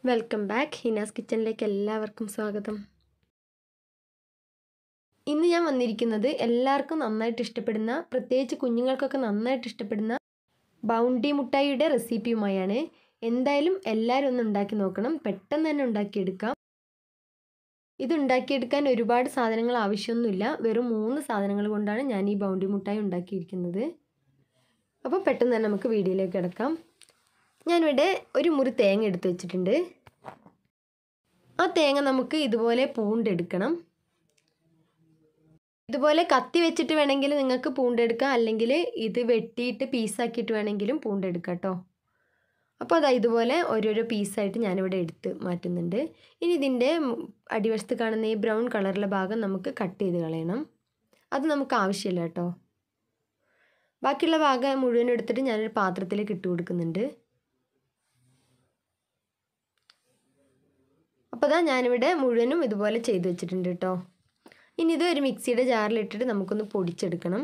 welcome back ഹിനാസ് കിച്ചണിലേക്ക് എല്ലാവർക്കും സ്വാഗതം ഇന്ന് ഞാൻ വന്നിരിക്കുന്നത് എല്ലാവർക്കും നന്നായിട്ട് ഇഷ്ടപ്പെടുന്ന പ്രത്യേകിച്ച് കുഞ്ഞുങ്ങൾക്കൊക്കെ നന്നായിട്ട് ഇഷ്ടപ്പെടുന്ന ബൗണ്ടി മുട്ടായിയുടെ റെസിപ്പിയുമായാണ് എന്തായാലും എല്ലാവരും ഒന്ന് ഉണ്ടാക്കി നോക്കണം പെട്ടെന്ന് തന്നെ ഉണ്ടാക്കിയെടുക്കാം ഇത് ഉണ്ടാക്കിയെടുക്കാൻ ഒരുപാട് സാധനങ്ങൾ ആവശ്യമൊന്നുമില്ല വെറും മൂന്ന് സാധനങ്ങൾ കൊണ്ടാണ് ഞാൻ ഈ ബൗണ്ടി മുട്ടായി ഉണ്ടാക്കിയിരിക്കുന്നത് അപ്പോൾ പെട്ടെന്ന് തന്നെ നമുക്ക് വീഡിയോയിലേക്ക് കിടക്കാം ഞാനിവിടെ ഒരു മുറി തേങ്ങ എടുത്ത് വെച്ചിട്ടുണ്ട് ആ തേങ്ങ നമുക്ക് ഇതുപോലെ പൂണ്ടെടുക്കണം ഇതുപോലെ കത്തി വെച്ചിട്ട് വേണമെങ്കിൽ നിങ്ങൾക്ക് പൂണ്ടെടുക്കാം അല്ലെങ്കിൽ ഇത് വെട്ടിയിട്ട് പീസാക്കിയിട്ട് വേണമെങ്കിലും പൂണ്ടെടുക്കാം കേട്ടോ അപ്പോൾ അതാ ഇതുപോലെ ഓരോരോ പീസായിട്ട് ഞാനിവിടെ എടുത്ത് മാറ്റുന്നുണ്ട് ഇനി ഇതിൻ്റെ അടിവശത്ത് കാണുന്ന ഈ ബ്രൗൺ കളറിലെ ഭാഗം നമുക്ക് കട്ട് ചെയ്ത് കളയണം അത് നമുക്ക് ആവശ്യമില്ല കേട്ടോ ബാക്കിയുള്ള ഭാഗം മുഴുവൻ എടുത്തിട്ട് ഞാനൊരു പാത്രത്തിലേക്ക് ഇട്ട് കൊടുക്കുന്നുണ്ട് അപ്പോൾ അതാ ഞാനിവിടെ മുഴുവനും ഇതുപോലെ ചെയ്ത് വെച്ചിട്ടുണ്ട് കേട്ടോ ഇനി ഇത് ഒരു മിക്സിയുടെ ജാറിലിട്ടിട്ട് നമുക്കൊന്ന് പൊടിച്ചെടുക്കണം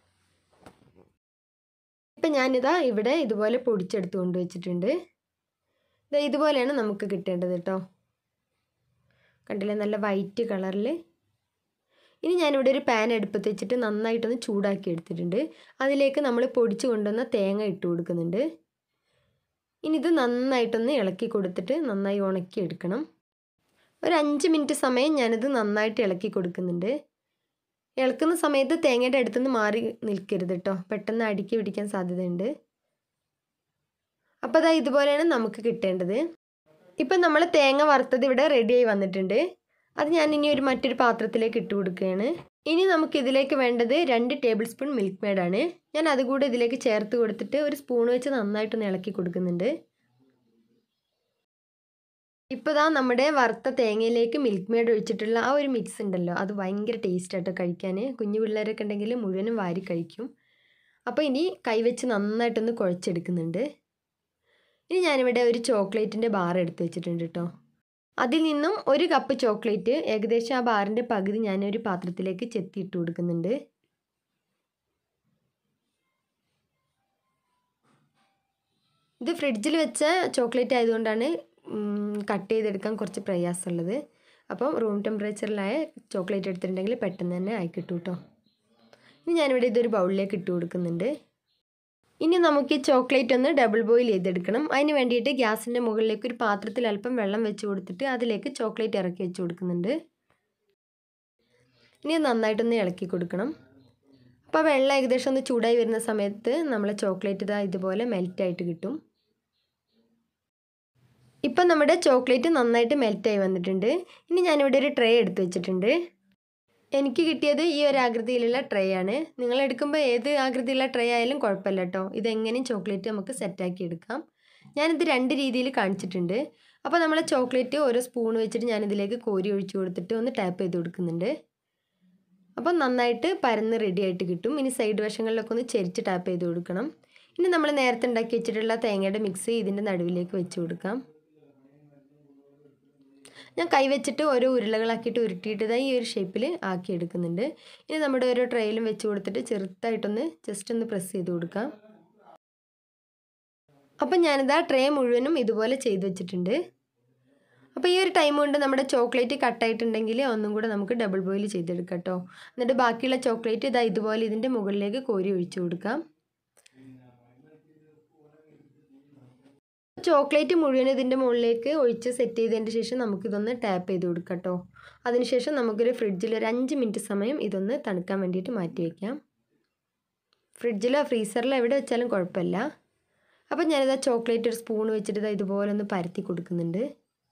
ഇപ്പം ഞാനിതാ ഇവിടെ ഇതുപോലെ പൊടിച്ചെടുത്ത് കൊണ്ട് വെച്ചിട്ടുണ്ട് ഇതാ ഇതുപോലെയാണ് നമുക്ക് കിട്ടേണ്ടത് കേട്ടോ കണ്ടില്ലേ നല്ല വൈറ്റ് കളറിൽ ഇനി ഞാനിവിടെ ഒരു പാൻ അടുപ്പത്ത് വെച്ചിട്ട് നന്നായിട്ടൊന്ന് ചൂടാക്കി എടുത്തിട്ടുണ്ട് അതിലേക്ക് നമ്മൾ പൊടിച്ച് കൊണ്ടുവന്ന തേങ്ങ ഇട്ട് കൊടുക്കുന്നുണ്ട് ഇനി ഇത് നന്നായിട്ടൊന്ന് ഇളക്കി കൊടുത്തിട്ട് നന്നായി ഉണക്കി എടുക്കണം ഒരു അഞ്ച് മിനിറ്റ് സമയം ഞാനിത് നന്നായിട്ട് ഇളക്കി കൊടുക്കുന്നുണ്ട് ഇളക്കുന്ന സമയത്ത് തേങ്ങയുടെ അടുത്തുനിന്ന് മാറി നിൽക്കരുത് കേട്ടോ പെട്ടെന്ന് അടുക്കി പിടിക്കാൻ സാധ്യതയുണ്ട് അപ്പോൾ അതാ ഇതുപോലെയാണ് നമുക്ക് കിട്ടേണ്ടത് ഇപ്പം നമ്മൾ തേങ്ങ വറുത്തത് ഇവിടെ റെഡിയായി വന്നിട്ടുണ്ട് അത് ഞാൻ ഇനി ഒരു മറ്റൊരു പാത്രത്തിലേക്ക് ഇട്ട് കൊടുക്കുകയാണ് ഇനി നമുക്ക് ഇതിലേക്ക് വേണ്ടത് രണ്ട് ടേബിൾ സ്പൂൺ മിൽക്ക് മേഡാണ് ഞാൻ അതുകൂടെ ഇതിലേക്ക് ചേർത്ത് കൊടുത്തിട്ട് ഒരു സ്പൂൺ വെച്ച് നന്നായിട്ടൊന്ന് ഇളക്കി കൊടുക്കുന്നുണ്ട് ഇപ്പോൾ ദാ നമ്മുടെ വറുത്ത തേങ്ങയിലേക്ക് മിൽക്ക് മേഡ് ഒഴിച്ചിട്ടുള്ള ആ ഒരു മിക്സ് ഉണ്ടല്ലോ അത് ഭയങ്കര ടേസ്റ്റ് ആട്ടോ കഴിക്കാൻ കുഞ്ഞു പിള്ളേരൊക്കെ ഉണ്ടെങ്കിൽ മുഴുവനും വാരി കഴിക്കും അപ്പോൾ ഇനി കൈവച്ച് നന്നായിട്ടൊന്ന് കുഴച്ചെടുക്കുന്നുണ്ട് ഇനി ഞാനിവിടെ ഒരു ചോക്ലേറ്റിൻ്റെ ബാർ എടുത്ത് വെച്ചിട്ടുണ്ട് കേട്ടോ അതിൽ നിന്നും ഒരു കപ്പ് ചോക്ലേറ്റ് ഏകദേശം ആ ബാറിൻ്റെ പകുതി ഞാനൊരു പാത്രത്തിലേക്ക് ചെത്തിയിട്ട് കൊടുക്കുന്നുണ്ട് ഇത് ഫ്രിഡ്ജിൽ വെച്ച ചോക്ലേറ്റ് ആയതുകൊണ്ടാണ് കട്ട് ചെയ്തെടുക്കാൻ കുറച്ച് പ്രയാസമുള്ളത് അപ്പം റൂം ടെമ്പറേച്ചറിലായ ചോക്ലേറ്റ് എടുത്തിട്ടുണ്ടെങ്കിൽ പെട്ടെന്ന് തന്നെ ആയി കിട്ടും കേട്ടോ ഇനി ഞാനിവിടെ ഇതൊരു ബൗളിലേക്ക് ഇട്ട് കൊടുക്കുന്നുണ്ട് ഇനി നമുക്ക് ഈ ചോക്ലേറ്റ് ഒന്ന് ഡബിൾ ബോയിൽ ചെയ്തെടുക്കണം അതിന് വേണ്ടിയിട്ട് ഗ്യാസിൻ്റെ മുകളിലേക്ക് ഒരു പാത്രത്തിൽ അല്പം വെള്ളം വെച്ച് കൊടുത്തിട്ട് അതിലേക്ക് ചോക്ലേറ്റ് ഇറക്കി വെച്ച് കൊടുക്കുന്നുണ്ട് ഇനി നന്നായിട്ടൊന്ന് ഇളക്കി കൊടുക്കണം അപ്പോൾ വെള്ളം ഏകദേശം ഒന്ന് ചൂടായി വരുന്ന സമയത്ത് നമ്മളെ ചോക്ലേറ്റ് ഇതാ ഇതുപോലെ മെൽറ്റായിട്ട് കിട്ടും ഇപ്പം നമ്മുടെ ചോക്ലേറ്റ് നന്നായിട്ട് മെൽറ്റായി വന്നിട്ടുണ്ട് ഇനി ഞാനിവിടെ ഒരു ട്രേ എടുത്ത് വെച്ചിട്ടുണ്ട് എനിക്ക് കിട്ടിയത് ഈ ഒരു ആകൃതിയിലുള്ള ട്രേ ആണ് നിങ്ങൾ എടുക്കുമ്പോൾ ഏത് ആകൃതിയിലുള്ള ട്രേ ആയാലും കുഴപ്പമില്ല കേട്ടോ ഇതെങ്ങനെയും ചോക്ലേറ്റ് നമുക്ക് സെറ്റാക്കി എടുക്കാം ഞാനിത് രണ്ട് രീതിയിൽ കാണിച്ചിട്ടുണ്ട് അപ്പോൾ നമ്മളെ ചോക്ലേറ്റ് ഓരോ സ്പൂൺ വെച്ചിട്ട് ഞാനിതിലേക്ക് കോരി ഒഴിച്ചു കൊടുത്തിട്ട് ഒന്ന് ടാപ്പ് ചെയ്ത് കൊടുക്കുന്നുണ്ട് അപ്പം നന്നായിട്ട് പരന്ന് റെഡി ആയിട്ട് കിട്ടും ഇനി സൈഡ് വശങ്ങളിലൊക്കെ ഒന്ന് ചെരിച്ച് ടാപ്പ് ചെയ്ത് കൊടുക്കണം ഇനി നമ്മൾ നേരത്തെ ഉണ്ടാക്കി വെച്ചിട്ടുള്ള തേങ്ങയുടെ മിക്സ് ഇതിൻ്റെ നടുവിലേക്ക് വെച്ച് കൊടുക്കാം ഞാൻ കൈവച്ചിട്ട് ഓരോ ഉരുളകളാക്കിയിട്ട് ഉരുട്ടിയിട്ട് ഇതാ ഈ ഒരു ഷേപ്പിൽ ആക്കി എടുക്കുന്നുണ്ട് ഇനി നമ്മുടെ ഓരോ ട്രെയിലും വെച്ച് കൊടുത്തിട്ട് ചെറുതായിട്ടൊന്ന് ജസ്റ്റ് ഒന്ന് പ്രസ് ചെയ്ത് കൊടുക്കാം അപ്പം ഞാനിതാ ട്രേ മുഴുവനും ഇതുപോലെ ചെയ്ത് വെച്ചിട്ടുണ്ട് അപ്പോൾ ഈ ഒരു ടൈം കൊണ്ട് നമ്മുടെ ചോക്ലേറ്റ് കട്ടായിട്ടുണ്ടെങ്കിൽ ഒന്നും കൂടെ നമുക്ക് ഡബിൾ ബോയിൽ ചെയ്തെടുക്കാം കേട്ടോ എന്നിട്ട് ബാക്കിയുള്ള ചോക്ലേറ്റ് ഇതാ ഇതുപോലെ ഇതിൻ്റെ മുകളിലേക്ക് കോരി ഒഴിച്ചു കൊടുക്കാം ചോക്ലേറ്റ് മുഴുവൻ ഇതിൻ്റെ മുകളിലേക്ക് ഒഴിച്ച് സെറ്റ് ചെയ്തതിന് ശേഷം നമുക്കിതൊന്ന് ടാപ്പ് ചെയ്ത് കൊടുക്കാം കേട്ടോ അതിനുശേഷം നമുക്കൊരു ഫ്രിഡ്ജിൽ ഒരു അഞ്ച് മിനിറ്റ് സമയം ഇതൊന്ന് തണുക്കാൻ വേണ്ടിയിട്ട് മാറ്റി വയ്ക്കാം ഫ്രിഡ്ജിലോ ഫ്രീസറിലോ എവിടെ വെച്ചാലും കുഴപ്പമില്ല അപ്പം ഞാനിതാ ചോക്ലേറ്റ് ഒരു സ്പൂൺ വെച്ചിട്ട് ഇതാ ഇതുപോലെ ഒന്ന് പരത്തി കൊടുക്കുന്നുണ്ട്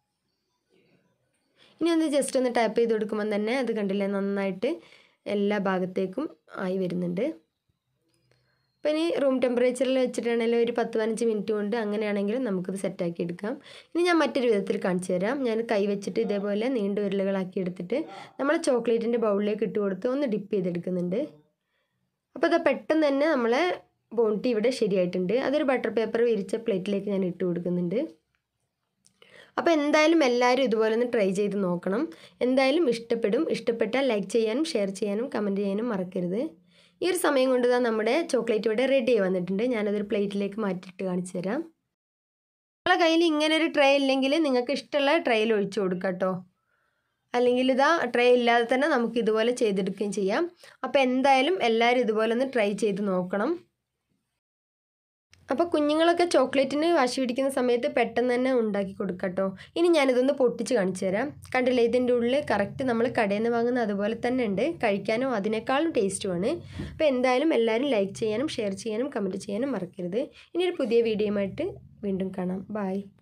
ഇനി ഒന്ന് ജസ്റ്റ് ഒന്ന് ടാപ്പ് ചെയ്ത് കൊടുക്കുമ്പോൾ തന്നെ അത് കണ്ടില്ലേ നന്നായിട്ട് എല്ലാ ഭാഗത്തേക്കും ആയി വരുന്നുണ്ട് അപ്പോൾ ഇനി റൂം ടെമ്പറേച്ചറിൽ വെച്ചിട്ടാണെങ്കിലും ഒരു പത്ത് പതിനഞ്ച് മിനിറ്റ് കൊണ്ട് അങ്ങനെയാണെങ്കിലും നമുക്കിത് സെറ്റാക്കി എടുക്കാം ഇനി ഞാൻ മറ്റൊരു വിധത്തിൽ കാണിച്ചു തരാം ഞാൻ കൈ വെച്ചിട്ട് ഇതേപോലെ നീണ്ട ഉരുളകളാക്കി എടുത്തിട്ട് നമ്മൾ ചോക്ലേറ്റിൻ്റെ ബൗളിലേക്ക് ഇട്ട് കൊടുത്ത് ഒന്ന് ഡിപ്പ് ചെയ്തെടുക്കുന്നുണ്ട് അപ്പോൾ അത് പെട്ടെന്ന് തന്നെ നമ്മളെ ബോണ്ടി ഇവിടെ ശരിയായിട്ടുണ്ട് അതൊരു ബട്ടർ പേപ്പർ വിരിച്ച പ്ലേറ്റിലേക്ക് ഞാൻ ഇട്ട് കൊടുക്കുന്നുണ്ട് അപ്പോൾ എന്തായാലും എല്ലാവരും ഇതുപോലെ ഒന്ന് ട്രൈ ചെയ്ത് നോക്കണം എന്തായാലും ഇഷ്ടപ്പെടും ഇഷ്ടപ്പെട്ടാൽ ലൈക്ക് ചെയ്യാനും ഷെയർ ചെയ്യാനും കമൻറ്റ് ചെയ്യാനും മറക്കരുത് ഈ ഒരു സമയം കൊണ്ട് തന്നെ നമ്മുടെ ചോക്ലേറ്റ് ഇവിടെ റെഡി ആയി വന്നിട്ടുണ്ട് ഞാനതൊരു പ്ലേറ്റിലേക്ക് മാറ്റിയിട്ട് കാണിച്ചു തരാം നിങ്ങളെ കയ്യിൽ ഇങ്ങനെ ഒരു ട്രേ ഇല്ലെങ്കിൽ നിങ്ങൾക്ക് ഇഷ്ടമുള്ള ട്രേയിൽ ഒഴിച്ചു കൊടുക്കാം കേട്ടോ അല്ലെങ്കിൽ ഇതാ ട്രേ ഇല്ലാതെ തന്നെ നമുക്ക് ഇതുപോലെ ചെയ്തെടുക്കുകയും ചെയ്യാം അപ്പോൾ എന്തായാലും എല്ലാവരും ഇതുപോലെ ഒന്ന് ട്രൈ ചെയ്ത് നോക്കണം അപ്പോൾ കുഞ്ഞുങ്ങളൊക്കെ ചോക്ലേറ്റിന് വാശി പിടിക്കുന്ന സമയത്ത് പെട്ടെന്ന് തന്നെ ഉണ്ടാക്കി കൊടുക്കട്ടോ ഇനി ഞാനിതൊന്ന് പൊട്ടിച്ച് കാണിച്ചു തരാം കണ്ടില്ലേ ഇതിൻ്റെ ഉള്ളിൽ കറക്റ്റ് നമ്മൾ കടയിൽ നിന്ന് വാങ്ങുന്ന അതുപോലെ തന്നെ ഉണ്ട് കഴിക്കാനും അതിനേക്കാളും ടേസ്റ്റുമാണ് അപ്പോൾ എന്തായാലും എല്ലാവരും ലൈക്ക് ചെയ്യാനും ഷെയർ ചെയ്യാനും കമൻറ്റ് ചെയ്യാനും മറക്കരുത് ഇനി ഒരു പുതിയ വീഡിയോയുമായിട്ട് വീണ്ടും കാണാം ബായ്